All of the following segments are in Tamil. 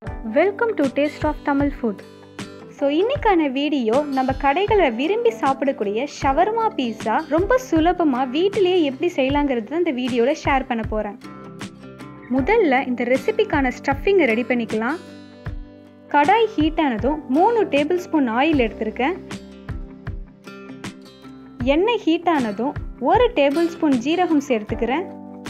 welcome to taste of Tamil food so இன்னைக்கான வீடியோ நம்ம கடைகளில் விரும்பி சாப்பிடக்கூடிய ஷவர்மா பீஸா ரொம்ப சுலபமாக வீட்டிலேயே எப்படி செய்யலாங்கிறது தான் இந்த வீடியோவில் ஷேர் பண்ண போகிறேன் முதல்ல இந்த ரெசிபிக்கான ஸ்டஃபிங்கை ரெடி பண்ணிக்கலாம் கடாய் ஹீட் ஆனதும் மூணு டேபிள் ஸ்பூன் ஆயில் எடுத்திருக்கேன் எண்ணெய் ஹீட் ஆனதும் ஒரு டேபிள் ஸ்பூன் ஜீரகம் சேர்த்துக்கிறேன்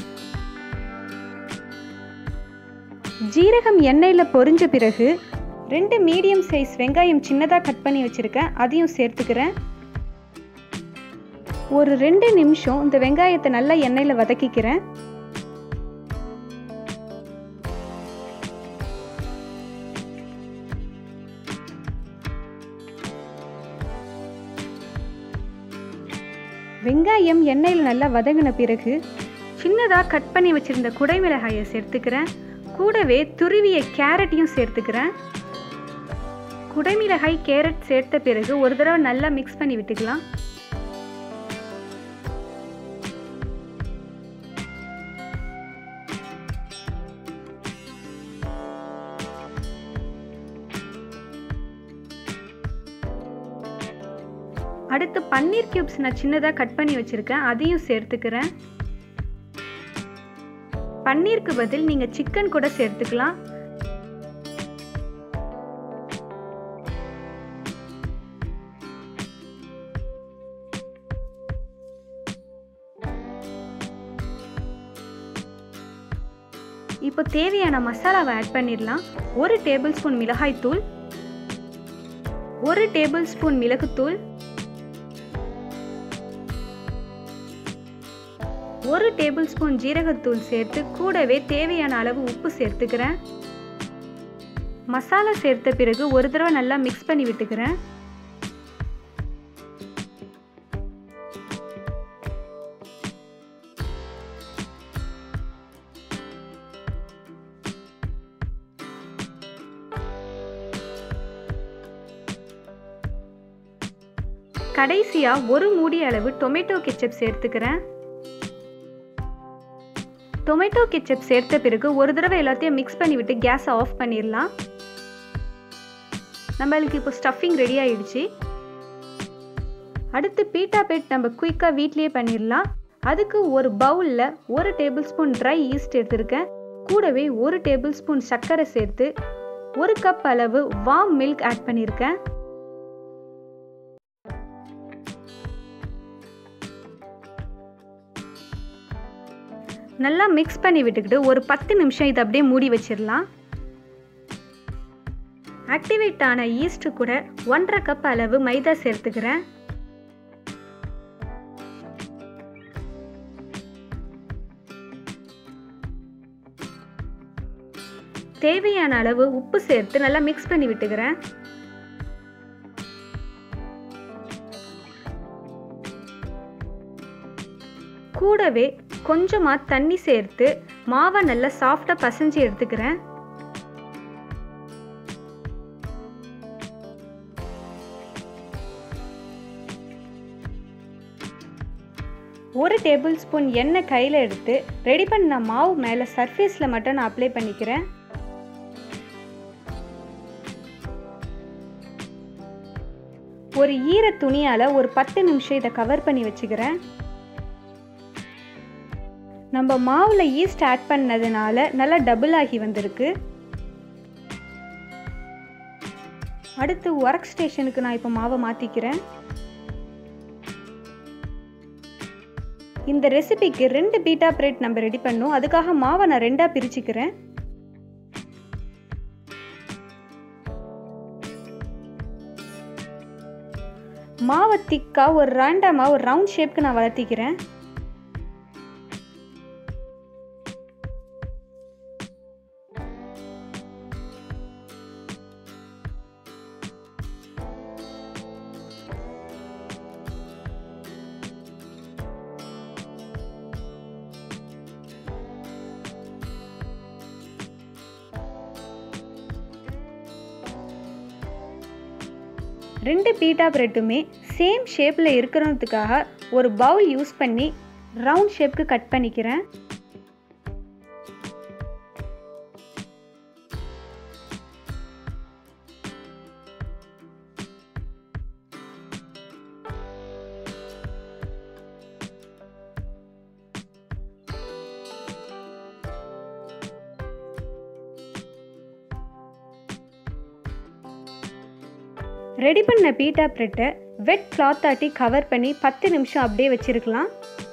ஜீரகம் எண்ணெயில் பொரிஞ்ச பிறகு ரெண்டு மீடியம் சைஸ் வெங்காயம் சின்னதாக கட் பண்ணி வச்சுருக்கேன் அதையும் சேர்த்துக்கிறேன் ஒரு ரெண்டு நிமிஷம் இந்த வெங்காயத்தை நல்லா எண்ணெயில் வதக்கிக்கிறேன் வெங்காயம் எண்ணெயில் நல்லா வதங்கின பிறகு சின்னதாக கட் பண்ணி வச்சுருந்த குடைமிளகாயை சேர்த்துக்கிறேன் கூடவே துருவிய கேரட்டையும் சேர்த்துக்கிறேன் குடைமிளகாய் கேரட் சேர்த்த பிறகு ஒரு தடவை நல்லா மிக்ஸ் பண்ணி விட்டுக்கலாம் அடுத்து பன்னீர் கியூப்ஸ் நான் சின்னதாக கட் பண்ணி வச்சுருக்கேன் அதையும் சேர்த்துக்கிறேன் பன்னீருக்கு பதில் நீங்கள் சிக்கன் கூட சேர்த்துக்கலாம் இப்போ தேவையான மசாலாவை ஆட் பண்ணிடலாம் ஒரு டேபிள் ஸ்பூன் மிளகாய் தூள் ஒரு டேபிள் ஸ்பூன் மிளகுத்தூள் ஒரு டேபிள் ஸ்பூன் ஜீரகத்தூள் சேர்த்து கூடவே தேவையான அளவு உப்பு சேர்த்துக்கிறேன் மசாலா சேர்த்த பிறகு ஒரு தடவை நல்லா மிக்ஸ் பண்ணி விட்டுக்கிறேன் கடைசியாக ஒரு மூடி அளவு டொமேட்டோ கெச்சப் சேர்த்துக்கிறேன் டொமேட்டோ கெச்சப் சேர்த்த பிறகு ஒரு தடவை எல்லாத்தையும் மிக்ஸ் பண்ணிவிட்டு கேஸை ஆஃப் பண்ணிடலாம் நம்மளுக்கு இப்போ ஸ்டஃபிங் ரெடி ஆயிடுச்சு அடுத்து பீட்டா பேட் நம்ம குயிக்காக வீட்லேயே பண்ணிடலாம் அதுக்கு ஒரு பவுலில் ஒரு டேபிள் ஸ்பூன் ட்ரை ஈஸ்ட் எடுத்திருக்கேன் கூடவே ஒரு டேபிள் ஸ்பூன் சர்க்கரை சேர்த்து ஒரு கப் அளவு வார்ம் மில்க் ஆட் பண்ணியிருக்கேன் நல்லா மிக்ஸ் பண்ணி விட்டுக்கிட்டு ஒரு பத்து நிமிஷம் இதை அப்படியே மூடி வச்சிடலாம் ஆக்டிவேட் ஆன ஈஸ்ட் கூட ஒன்றரை கப் அளவு மைதா சேர்த்துக்கிறேன் தேவையான அளவு உப்பு சேர்த்து நல்லா மிக்ஸ் பண்ணி விட்டுக்கிறேன் கூடவே கொஞ்சமாக தண்ணி சேர்த்து மாவை நல்லா சாஃப்டாக பசைஞ்சு எடுத்துக்கிறேன் ஒரு டேபிள் ஸ்பூன் எண்ணெய் கையில் எடுத்து ரெடி பண்ண மாவு மேலே சர்ஃபேஸில் மட்டும் நான் அப்ளை பண்ணிக்கிறேன் ஒரு ஈர துணியால் ஒரு பத்து நிமிஷம் இதை கவர் பண்ணி வச்சுக்கிறேன் நம்ம மாவில் ஈஸ்ட் ஆட் பண்ணதுனால நல்லா டபுள் ஆகி வந்திருக்கு அடுத்து ஒர்க் ஸ்டேஷனுக்கு நான் இப்போ மாவை மாற்றிக்கிறேன் இந்த ரெசிபிக்கு ரெண்டு பீட்டா பிரெட் நம்ம ரெடி பண்ணோம் அதுக்காக மாவை நான் ரெண்டாக பிரிச்சுக்கிறேன் மாவை திக்காக ஒரு ரேண்டமாக ஒரு ரவுண்ட் ஷேப்க்கு நான் வளர்த்திக்கிறேன் ரெண்டு பீட்டா பிரெட்டுமே சேம் ஷேப்பில் இருக்கிறதுக்காக ஒரு பவுல் யூஸ் பண்ணி ரவுண்ட் ஷேப்க்கு கட் பண்ணிக்கிறேன் ரெடி பண்ண பீட்டா பிரெட்டை வெட் கிளாத் ஆட்டி கவர் பண்ணி பத்து நிமிஷம் அப்படியே வச்சுருக்கலாம்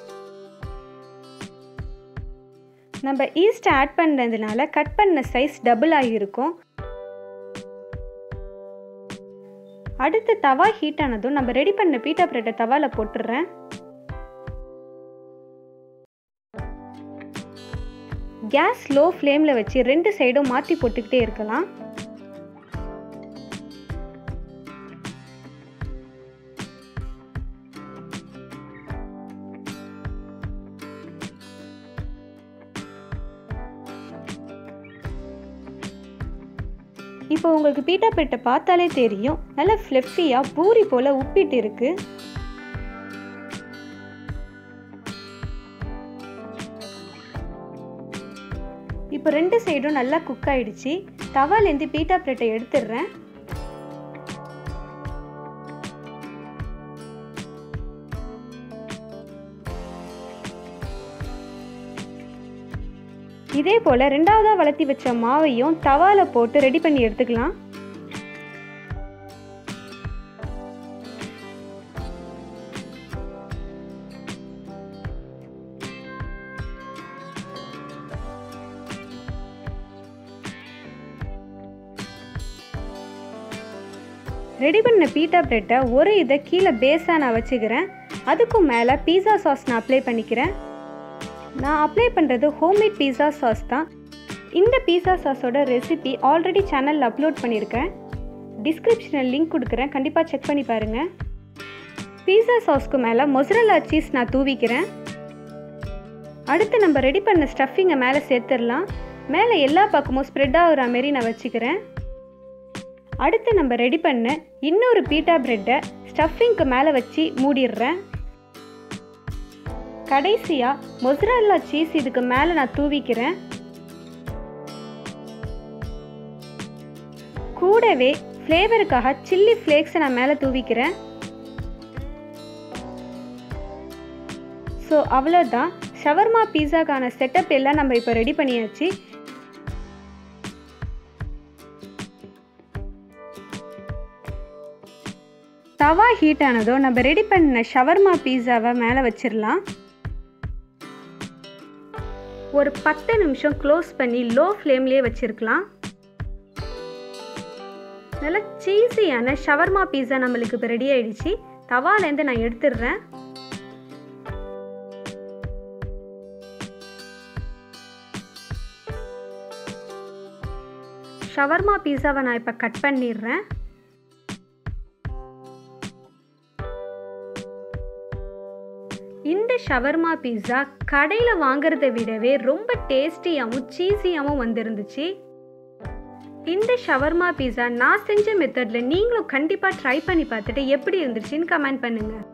நம்ம ஈஸ்ட் ஆட் பண்ணதுனால கட் பண்ண சைஸ் டபுள் ஆகியிருக்கும் அடுத்து தவா ஹீட் ஆனதும் நம்ம ரெடி பண்ண பீட்டா பிரெட்டை தவாவில் போட்டுடுறேன் கேஸ் லோ ஃப்ளேமில் வச்சு ரெண்டு சைடும் மாற்றி போட்டுக்கிட்டே இருக்கலாம் இப்போ உங்களுக்கு பீட்டா பெட்டை பார்த்தாலே தெரியும் நல்ல ஃப்ளெஃபியாக பூரி போல் உப்பிட்டு இருக்கு இப்போ ரெண்டு சைடும் நல்லா குக் ஆயிடுச்சு தவாலேருந்து பீட்டா பிரெட்டை எடுத்துடுறேன் இதே போல் ரெண்டாவதாக வளர்த்தி வச்ச மாவையும் தவாவில் போட்டு ரெடி பண்ணி எடுத்துக்கலாம் ரெடி பண்ண பீட்டா பிரெட்டை ஒரு இதை கீழே பேஸாக நான் வச்சுக்கிறேன் அதுக்கும் மேலே பீஸா சாஸ் நான் அப்ளை பண்ணிக்கிறேன் நான் அப்ளை பண்ணுறது ஹோம்மேட் பீஸா சாஸ் தான் இந்த பீஸா சாஸோட ரெசிபி ஆல்ரெடி சேனலில் அப்லோட் பண்ணியிருக்கேன் டிஸ்கிரிப்ஷனில் லிங்க் கொடுக்குறேன் கண்டிப்பாக செக் பண்ணி பாருங்கள் பீஸா சாஸ்க்கு மேலே மொசரல்லா சீஸ் நான் தூவிக்கிறேன் அடுத்து நம்ம ரெடி பண்ண ஸ்டஃபிங்கை மேலே சேர்த்துடலாம் மேலே எல்லா பக்கமும் ஸ்ப்ரெட் ஆகுற மாரி நான் வச்சுக்கிறேன் அடுத்து நம்ம ரெடி பண்ண இன்னொரு பீட்டா பிரெட்டை ஸ்டஃபிங்க்கு மேலே வச்சு மூடிடுறேன் கடைசியாக மொசரல்லா சீஸ் இதுக்கு மேலே நான் தூவிக்கிறேன் கூடவே ஃப்ளேவருக்காக சில்லி ஃப்ளேக்ஸை நான் மேலே தூவிக்கிறேன் ஸோ அவ்வளோதான் ஷவர்மா பீஸாக்கான செட்டப் எல்லாம் நம்ம இப்போ ரெடி பண்ணியாச்சு தவா ஹீட் ஆனதும் நம்ம ரெடி பண்ண ஷவர்மா பீஸாவை மேலே வச்சிடலாம் ஒரு பத்து நிமிஷம் க்ளோஸ் பண்ணி லோ ஃப்ளேம்லேயே வச்சுருக்கலாம் நல்ல சீஸியான ஷவர்மா பீஸா நம்மளுக்கு இப்போ ரெடி ஆயிடுச்சு தவாலேருந்து நான் எடுத்துடுறேன் ஷவர்மா பீஸாவை நான் இப்போ கட் பண்ணிடுறேன் இந்த ஷவர்மா பீஸா கடையில் வாங்குறத விடவே ரொம்ப டேஸ்டியாகவும் சீஸியாகவும் வந்திருந்துச்சு இந்த ஷவர்மா பீஸா நான் செஞ்ச மெத்தடில் நீங்களும் கண்டிப்பாக ட்ரை பண்ணி பார்த்துட்டு எப்படி இருந்துச்சுன்னு கமெண்ட் பண்ணுங்கள்